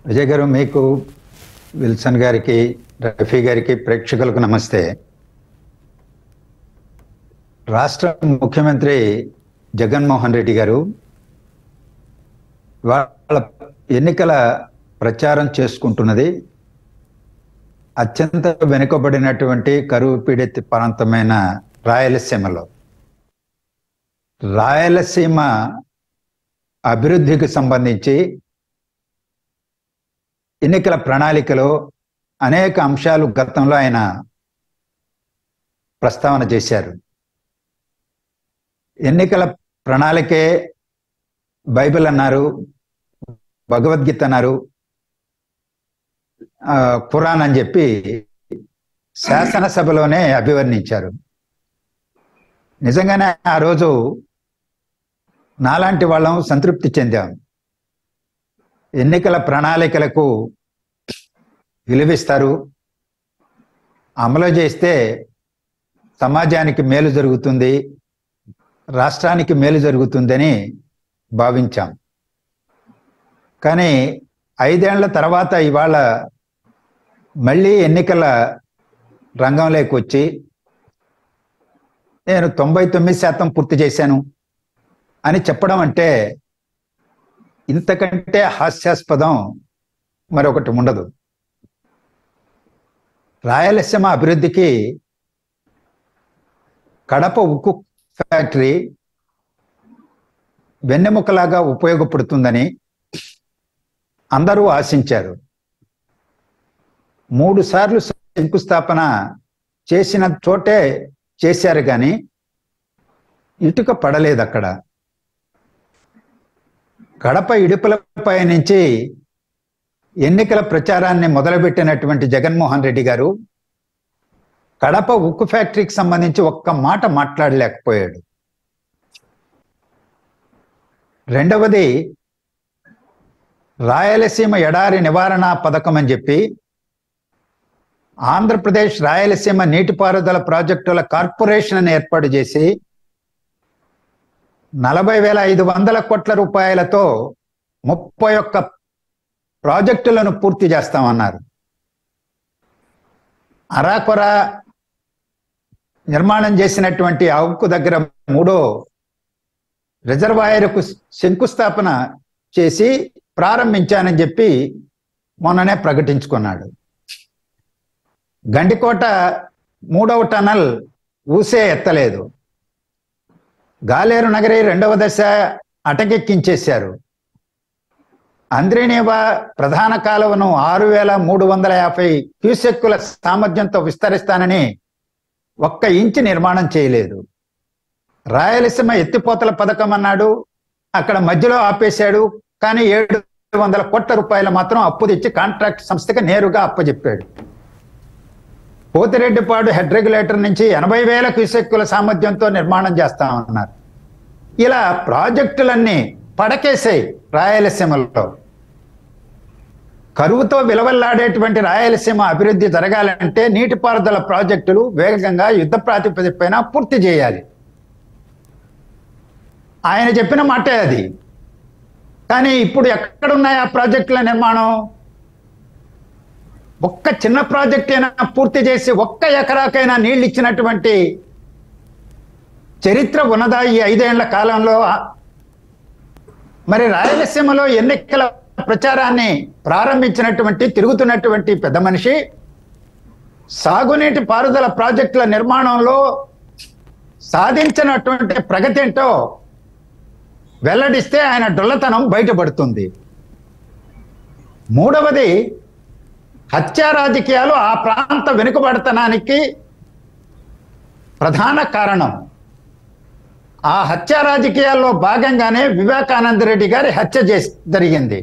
విజయ్ గారు మీకు విల్సన్ గారికి రఫీ గారికి ప్రేక్షకులకు నమస్తే రాష్ట్ర ముఖ్యమంత్రి జగన్మోహన్ రెడ్డి గారు వాళ్ళ ఎన్నికల ప్రచారం చేసుకుంటున్నది అత్యంత వెనుకబడినటువంటి కరువు పీడిత ప్రాంతమైన రాయలసీమలో రాయలసీమ అభివృద్ధికి సంబంధించి ఎన్నికల ప్రణాళికలో అనేక అంశాలు గతంలో ఆయన ప్రస్తావన చేశారు ఎన్నికల ప్రణాళికే బైబిల్ అన్నారు భగవద్గీత అన్నారు ఆ, ఖురాన్ అని చెప్పి శాసనసభలోనే అభివర్ణించారు నిజంగానే ఆ రోజు నాలాంటి వాళ్ళం సంతృప్తి చెందాం ఎన్నికల ప్రణాళికలకు విలువిస్తారు అమలు చేస్తే సమాజానికి మేలు జరుగుతుంది రాష్ట్రానికి మేలు జరుగుతుందని భావించాం కానీ ఐదేళ్ల తర్వాత ఇవాళ మళ్ళీ ఎన్నికల రంగంలోకి వచ్చి నేను తొంభై తొమ్మిది శాతం పూర్తి చేశాను అని చెప్పడం అంటే ఇంతకంటే హాస్యాస్పదం మరొకటి ఉండదు రాయలసీమ అభివృద్ధికి కడప ఉక్కు ఫ్యాక్టరీ వెన్నెముకలాగా ఉపయోగపడుతుందని అందరూ ఆశించారు మూడు సార్లు శంకుస్థాపన చేసిన చోటే చేశారు కానీ ఇటుక పడలేదు అక్కడ కడప ఇడుపులపై నుంచి ఎన్నికల ప్రచారాన్ని మొదలుపెట్టినటువంటి జగన్మోహన్ రెడ్డి గారు కడప ఉక్కు ఫ్యాక్టరీకి సంబంధించి ఒక్క మాట మాట్లాడలేకపోయాడు రెండవది రాయలసీమ ఎడారి నివారణ పథకం అని చెప్పి ఆంధ్రప్రదేశ్ రాయలసీమ నీటిపారుదల ప్రాజెక్టుల కార్పొరేషన్ ఏర్పాటు చేసి నలభై వేల ఐదు వందల కోట్ల రూపాయలతో ముప్పై ఒక్క ప్రాజెక్టులను పూర్తి చేస్తామన్నారు అరాకొర నిర్మాణం చేసినటువంటి ఆ ఉక్కు దగ్గర మూడో రిజర్వాయర్కు శంకుస్థాపన చేసి ప్రారంభించానని చెప్పి మొన్ననే ప్రకటించుకున్నాడు గండికోట మూడవ టనల్ ఊసే ఎత్తలేదు గాలేరు నగరి రెండవ దశ అటకెక్కించేశారు అంద్రినీవా ప్రధాన కాలువను ఆరు వేల మూడు వందల యాభై క్యూసెక్కుల సామర్థ్యంతో విస్తరిస్తానని ఒక్క ఇంచు నిర్మాణం చేయలేదు రాయలసీమ ఎత్తిపోతల పథకం అన్నాడు అక్కడ మధ్యలో ఆపేశాడు కానీ ఏడు వందల కోట్ల రూపాయలు మాత్రం అప్పు తెచ్చి కాంట్రాక్ట్ సంస్థకి నేరుగా అప్పచెప్పాడు పోతిరెడ్డిపాడు హెడ్ రెగ్యులేటర్ నుంచి ఎనభై వేల క్యూసెక్కుల సామర్థ్యంతో నిర్మాణం చేస్తామన్నారు ఇలా ప్రాజెక్టులన్నీ పడకేసాయి రాయలసీమలో కరువుతో విలవల్లాడేటువంటి రాయలసీమ అభివృద్ధి జరగాలంటే నీటిపారుదల ప్రాజెక్టులు వేగంగా యుద్ధ ప్రాతిపదికపైన పూర్తి చేయాలి ఆయన చెప్పిన మాటే అది కానీ ఇప్పుడు ఎక్కడున్నాయి ఆ ప్రాజెక్టుల నిర్మాణం ఒక్క చిన్న ప్రాజెక్ట్ అయినా పూర్తి చేసి ఒక్క ఎకరాకైనా నీళ్ళు ఇచ్చినటువంటి చరిత్ర ఉన్నదా ఈ ఐదేళ్ల కాలంలో మరి రాయలసీమలో ఎన్నికల ప్రచారాన్ని ప్రారంభించినటువంటి తిరుగుతున్నటువంటి పెద్ద మనిషి సాగునీటి పారుదల ప్రాజెక్టుల నిర్మాణంలో సాధించినటువంటి ప్రగతి ఏంటో వెల్లడిస్తే ఆయన డొల్లతనం బయటపడుతుంది మూడవది హత్యా రాజకీయాలు ఆ ప్రాంత వెనుకబడతనానికి ప్రధాన కారణం ఆ హత్యా రాజకీయాల్లో భాగంగానే వివేకానంద రెడ్డి గారి హత్య చేసి జరిగింది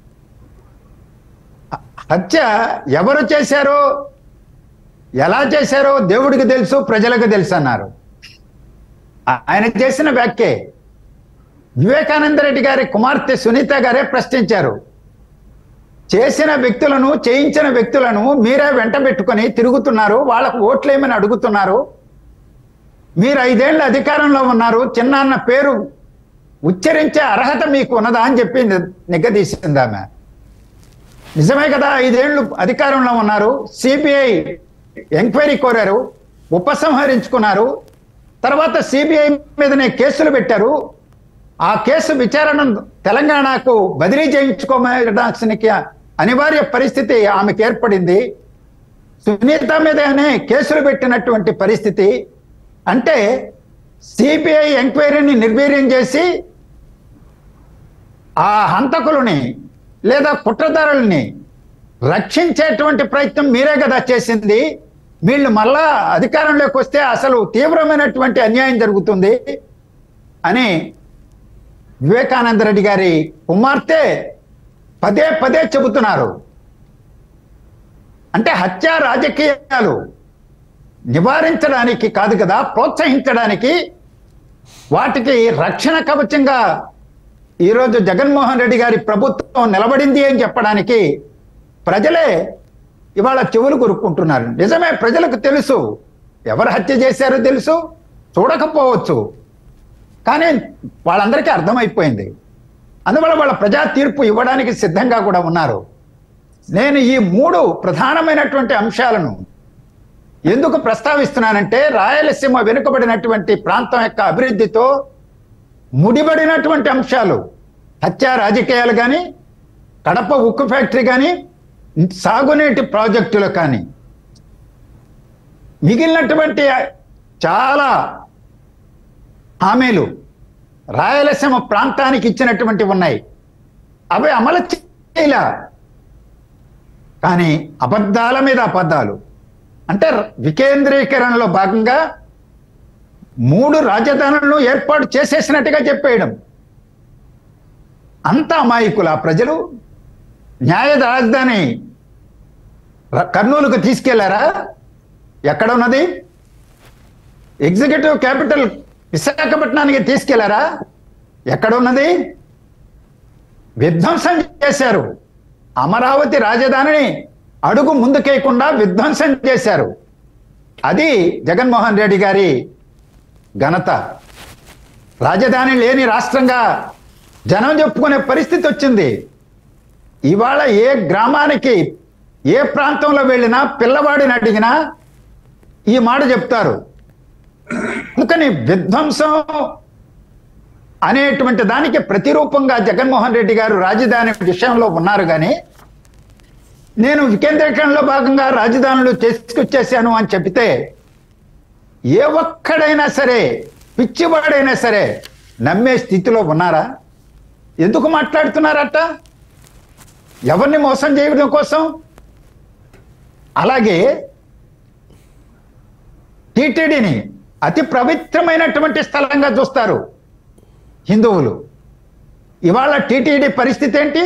హత్య ఎవరు చేశారో ఎలా చేశారో దేవుడికి తెలుసు ప్రజలకు తెలుసు అన్నారు ఆయన చేసిన వ్యాఖ్యే వివేకానంద రెడ్డి గారి కుమార్తె సునీత గారే ప్రశ్నించారు చేసిన వ్యక్తులను చేయించిన వ్యక్తులను మీరే వెంట పెట్టుకొని తిరుగుతున్నారు వాళ్ళకు ఓట్లేమని అడుగుతున్నారు మీరు ఐదేళ్ల అధికారంలో ఉన్నారు చిన్నాన్న పేరు ఉచ్చరించే అర్హత మీకు ఉన్నదా అని చెప్పి ని- నిగ్గదీసింది ఆమె నిజమే కదా ఐదేళ్లు అధికారంలో ఉన్నారు సిబిఐ ఎంక్వైరీ కోరారు ఉపసంహరించుకున్నారు తర్వాత సిబిఐ మీదనే కేసులు పెట్టారు ఆ కేసు విచారణ తెలంగాణకు బదిలీ చేయించుకోవడానికి అనివార్య పరిస్థితి ఆమెకు ఏర్పడింది సునీత మీదనే కేసులు పెట్టినటువంటి పరిస్థితి అంటే సిబిఐ ఎంక్వైరీని నిర్వీర్యం చేసి ఆ హంతకులని లేదా కుట్రదారుల్ని రక్షించేటువంటి ప్రయత్నం మీరే కదా చేసింది వీళ్ళు మళ్ళా అధికారంలోకి వస్తే అసలు తీవ్రమైనటువంటి అన్యాయం జరుగుతుంది అని వివేకానంద రెడ్డి గారి కుమార్తె పదే పదే చెబుతున్నారు అంటే హత్య రాజకీయాలు నివారించడానికి కాదు కదా ప్రోత్సహించడానికి వాటికి రక్షణ కవచంగా ఈరోజు జగన్మోహన్ రెడ్డి గారి ప్రభుత్వం నిలబడింది అని చెప్పడానికి ప్రజలే ఇవాళ చెవులు కొరుక్కుంటున్నారు నిజమే ప్రజలకు తెలుసు ఎవరు హత్య చేశారో తెలుసు చూడకపోవచ్చు కానీ వాళ్ళందరికీ అర్థమైపోయింది అందువల్ల వాళ్ళ ప్రజా తీర్పు ఇవ్వడానికి సిద్ధంగా కూడా ఉన్నారు నేను ఈ మూడు ప్రధానమైనటువంటి అంశాలను ఎందుకు ప్రస్తావిస్తున్నానంటే రాయలసీమ వెనుకబడినటువంటి ప్రాంతం యొక్క అభివృద్ధితో ముడిపడినటువంటి అంశాలు హత్య రాజకీయాలు కానీ కడప ఉక్కు ఫ్యాక్టరీ కానీ సాగునీటి ప్రాజెక్టులు కానీ మిగిలినటువంటి చాలా హామీలు రాయలసీమ ప్రాంతానికి ఇచ్చినటువంటి ఉన్నాయి అవి అమలు చేయలే కానీ అబద్ధాల మీద అబద్ధాలు అంటే వికేంద్రీకరణలో భాగంగా మూడు రాజధానులను ఏర్పాటు చేసేసినట్టుగా చెప్పేయడం అంత అమాయకుల ప్రజలు న్యాయ రాజధాని ర- కర్నూలుకు తీసుకెళ్లారా ఎక్కడ ఉన్నది ఎగ్జిక్యూటివ్ క్యాపిటల్ విశాఖపట్నానికి తీసుకెళ్లారా ఎక్కడ ఉన్నది విధ్వంసం చేశారు అమరావతి రాజధానిని అడుగు ముందుకేయకుండా విధ్వంసం చేశారు అది జగన్మోహన్ రెడ్డి గారి ఘనత రాజధాని లేని రాష్ట్రంగా జనం చెప్పుకునే పరిస్థితి వచ్చింది ఇవాళ ఏ గ్రామానికి ఏ ప్రాంతంలో వెళ్ళినా పిల్లవాడిని అడిగినా ఈ మాట చెప్తారు అందుకని విధ్వంసం అనేటువంటి దానికి ప్రతిరూపంగా జగన్మోహన్ రెడ్డి గారు రాజధాని విషయంలో ఉన్నారు కానీ నేను వికేంద్రీకరణలో భాగంగా రాజధానులు తీసుకొచ్చేసాను అని చెబితే ఏ ఒక్కడైనా సరే పిచ్చివాడైనా సరే నమ్మే స్థితిలో ఉన్నారా ఎందుకు మాట్లాడుతున్నారట ఎవరిని మోసం చేయడం కోసం అలాగే టీటీడీని అతి పవిత్రమైనటువంటి స్థలంగా చూస్తారు హిందువులు ఇవాళ టీటీడీ పరిస్థితి ఏంటి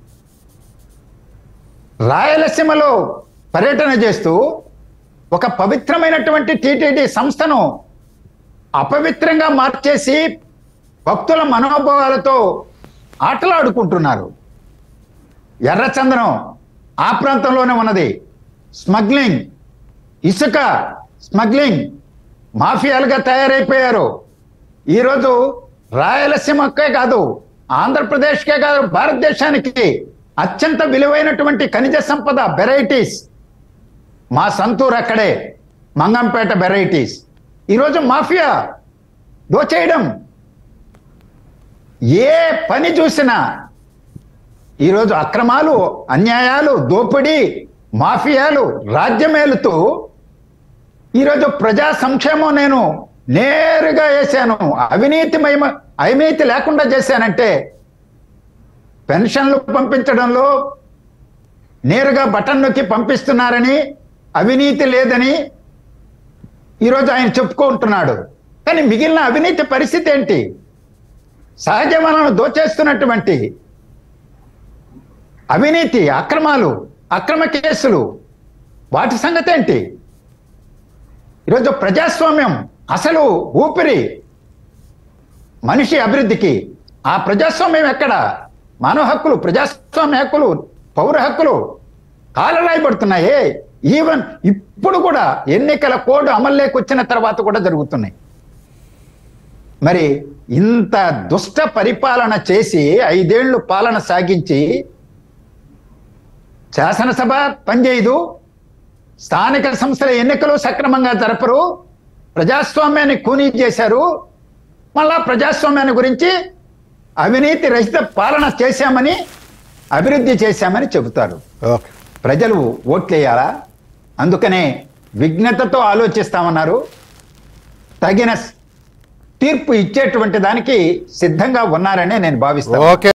రాయలసీమలో పర్యటన చేస్తూ ఒక పవిత్రమైనటువంటి టీటీడీ సంస్థను అపవిత్రంగా మార్చేసి భక్తుల మనోభావాలతో ఆటలాడుకుంటున్నారు ఎర్రచందనం ఆ ప్రాంతంలోనే ఉన్నది స్మగ్లింగ్ ఇసుక స్మగ్లింగ్ మాఫియాలుగా తయారైపోయారు ఈరోజు రాయలసీమకే కాదు ఆంధ్రప్రదేశ్కే కాదు భారతదేశానికి అత్యంత విలువైనటువంటి ఖనిజ సంపద వెరైటీస్ మా సంతూర్ అక్కడే మంగంపేట వెరైటీస్ ఈరోజు మాఫియా దోచేయడం ఏ పని చూసినా ఈరోజు అక్రమాలు అన్యాయాలు దోపిడీ మాఫియాలు రాజ్యమేలుతూ ఈరోజు ప్రజా సంక్షేమం నేను నేరుగా వేశాను అవినీతిమయమ అవినీతి లేకుండా చేశానంటే పెన్షన్లు పంపించడంలో నేరుగా బటన్ నొక్కి పంపిస్తున్నారని అవినీతి లేదని ఈరోజు ఆయన చెప్పుకుంటున్నాడు కానీ మిగిలిన అవినీతి పరిస్థితి ఏంటి సహజ వనరులను దోచేస్తున్నటువంటి అవినీతి అక్రమాలు అక్రమ కేసులు వాటి సంగతి ఏంటి ఈరోజు ప్రజాస్వామ్యం అసలు ఊపిరి మనిషి అభివృద్ధికి ఆ ప్రజాస్వామ్యం ఎక్కడ మానవ హక్కులు ప్రజాస్వామ్య హక్కులు పౌర హక్కులు కాలరాయబడుతున్నాయే ఈవెన్ ఇప్పుడు కూడా ఎన్నికల కోడ్ అమల్లోకి వచ్చిన తర్వాత కూడా జరుగుతున్నాయి మరి ఇంత దుష్ట పరిపాలన చేసి ఐదేళ్లు పాలన సాగించి శాసనసభ పనిచేయదు స్థానిక సంస్థల ఎన్నికలు సక్రమంగా జరపరు ప్రజాస్వామ్యాన్ని కూనీ చేశారు మళ్ళా ప్రజాస్వామ్యాన్ని గురించి అవినీతి రహిత పాలన చేశామని అభివృద్ధి చేశామని చెబుతారు ఓకే ప్రజలు ఓట్లేయాలా అందుకనే విఘ్నతతో ఆలోచిస్తామన్నారు తగిన తీర్పు ఇచ్చేటువంటి దానికి సిద్ధంగా ఉన్నారనే నేను భావిస్తాను ఓకే